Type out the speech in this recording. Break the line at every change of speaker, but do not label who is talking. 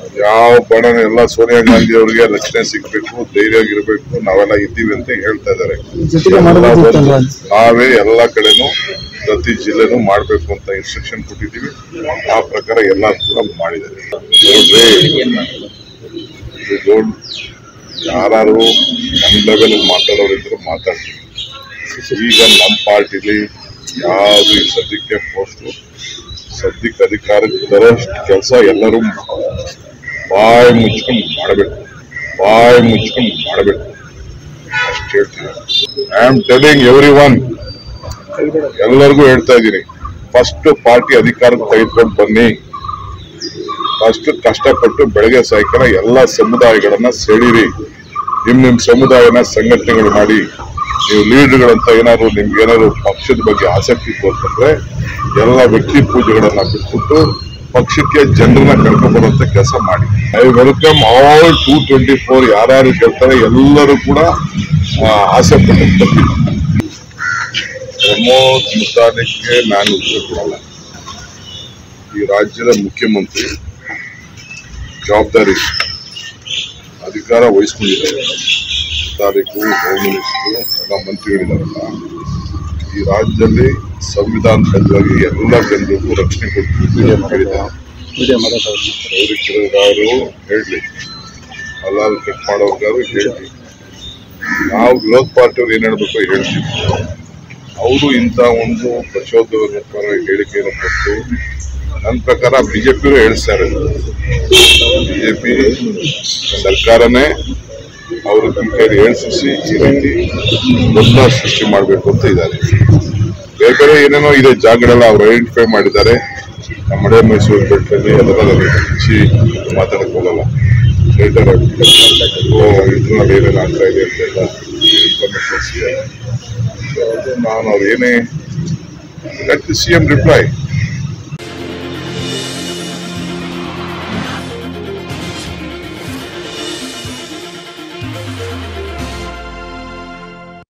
ಯಾವ ಬಣ ಎಲ್ಲ ಸೋನಿಯಾ ಗಾಂಧಿ ಅವರಿಗೆ ರಕ್ಷಣೆ ಸಿಗ್ಬೇಕು ಧೈರ್ಯ ಇರಬೇಕು ನಾವೆಲ್ಲ ಇದ್ದೀವಿ ಅಂತ ಹೇಳ್ತಾ ಇದ್ದಾರೆ
ಜೊತೆಗೆ ಮಾಡಬಹುದಿತ್ತಲ್ವಾ
ನಾವೇ ಎಲ್ಲ ಕಡೆನೂ ಪ್ರತಿ ಜಿಲ್ಲೆನೂ ಮಾಡಬೇಕು ಅಂತ ಇನ್ಸ್ಟ್ರಕ್ಷನ್ ಕೊಟ್ಟಿದ್ದೀವಿ ಆ ಪ್ರಕಾರ ಎಲ್ಲ ಕೂಡ ಮಾಡಿದ್ದಾರೆ ನೋಡ್ರಿ ಇದು ಯಾರು ನಮ್ಮ ಲೆವೆಲ್ ಮಾತಾಡೋರಿದ್ರು ಮಾತಾಡ್ತೀವಿ ಈಗ ನಮ್ಮ ಪಾರ್ಟಿಲಿ ಯಾವುದು ಈ ಸದ್ಯಕ್ಕೆ ಪೋಸ್ಟ್ ಸದ್ಯಕ್ಕೆ ಅಧಿಕಾರಕ್ಕೆ ಬರೋಷ್ಟು ಕೆಲಸ ಎಲ್ಲರೂ ಬಾಯಿ ಮುಚ್ಕೊಂಡು ಮಾಡಬೇಕು ಬಾಯಿ ಮುಚ್ಕೊಂಡು ಮಾಡಬೇಕು ಅಷ್ಟು ಹೇಳ್ತೀನಿ I am telling everyone ಎಲ್ಲರಿಗೂ ಹೇಳ್ತಾ ಇದ್ದೀನಿ ಫಸ್ಟ್ ಪಾರ್ಟಿ ಅಧಿಕಾರಕ್ಕೆ ತೆಗೆದುಕೊಂಡು ಬನ್ನಿ ಫಸ್ಟ್ ಕಷ್ಟಪಟ್ಟು ಬೆಳಗ್ಗೆ ಸಾಯಂಕಾಲ ಎಲ್ಲ ಸಮುದಾಯಗಳನ್ನ ಸೆಳೀರಿ ನಿಮ್ ನಿಮ್ ಸಮುದಾಯನ ಸಂಘಟನೆಗಳು ಮಾಡಿ ನೀವು ಲೀಡರ್ಗಳಂತ ಏನಾದ್ರು ನಿಮ್ಗೆ ಏನಾದ್ರು ಪಕ್ಷದ ಬಗ್ಗೆ ಆಸಕ್ತಿ ತೋರ್ಕೊಂಡ್ರೆ ಎಲ್ಲ ವ್ಯಕ್ತಿ ಪೂಜೆಗಳನ್ನ ಬಿಟ್ಬಿಟ್ಟು ಪಕ್ಷಕ್ಕೆ ಜನರನ್ನ ಕರ್ಕೊಂಡ್ಬರುವಂತ ಕೆಲಸ ಮಾಡಿ I welcome all to twenty four ಯಾರ್ಯಾರು ಗೆಲ್ತಾರೆ ಎಲ್ಲರೂ ಕೂಡ ಆ, ಆಸೆ ಪಟ್ಟು ಬರ್ತೀನಿ ಪ್ರಮೋದ್ ಮುತಾಲಿಕ್ಗೆ ನಾನು ಉತ್ತರ ಕೊಡಲ್ಲ ಈ ರಾಜ್ಯದ ಮುಖ್ಯಮಂತ್ರಿ ಜವಾಬ್ದಾರಿ ಅಧಿಕಾರ ವಹಿಸ್ಕೊಂಡಿದ್ದಾರೆ ತಾರೀಕು ಹೋಮ್ ಮಿನಿಸ್ಟರ್ ಎಲ್ಲ ಮಂತ್ರಿಗಳಿದಾರಲ್ಲ ಈ ರಾಜ್ಯದಲ್ಲಿ ಸಂವಿಧಾನಬದ್ಧವಾಗಿ ಎಲ್ಲ ಜನರಿಗೂ ರಕ್ಷಣೆ ಕೊಡ್ತೀವಿ ಅಂತ ಹೇಳಿದ್ದಾರೆ ಅವರು ಹೇಳಲಿ ಅಲ್ಲಾಲ್ ಕಟ್ ಮಾಡೋರ್ಗಾದ್ರು ಹೇಳಿ ನಾವು ವಿರೋಧ ಪಾರ್ಟಿಯವ್ರು ಏನ್ ಹೇಳ್ಬೇಕು ಹೇಳ್ತೀವಿ ಅವರು ಇಂಥ ಒಂದು ಪ್ರಚೋದನಕರ ಹೇಳಿಕೆಯನ್ನು ಕೊಟ್ಟು ನನ್ನ ಪ್ರಕಾರ ಬಿಜೆಪಿಯವರು ಹೇಳ್ತಾ ಇರೋದು ಬಿಜೆಪಿ ಸರ್ಕಾರನೇ ಅವರು ಕೈಲಿ ಹೇಳ್ಸಿಸಿ ಈ ರೀತಿ ಗೊಂದಲ ಸೃಷ್ಟಿ ಮಾಡಬೇಕು ಅಂತ ಇದ್ದಾರೆ ಬೇರೆ ಬೇರೆ ಏನೇನೋ ಇದೆ ಜಾಗಗಳೆಲ್ಲ ಅವ್ರು ಐಡೆಂಟಿಫೈ ಮಾಡಿದ್ದಾರೆ ನಮ್ಮ ಮಳೆ ಮೈಸೂರು ಬೆಟ್ಟಲ್ಲಿ ಅದೆಲ್ಲ ನನಗೆ ಹೆಚ್ಚಿ ಮಾತಾಡಕ್ ಹೋಗಲ್ಲ ಲೇಟರ್ ಇದ್ರಲ್ಲಿ ಏನೇನು ಆಗ್ತಾ ಇದೆ ಅಂತೆಲ್ಲ ಇನ್ಫಾರ್ಮೇಶನ್ ಸಿಗುತ್ತೆ So, ಅದು ನಾನು ಅವ್ರು ಏನೇ ಲೆಟ್ ಸಿ ಎಂ ರಿಪ್ಲೈ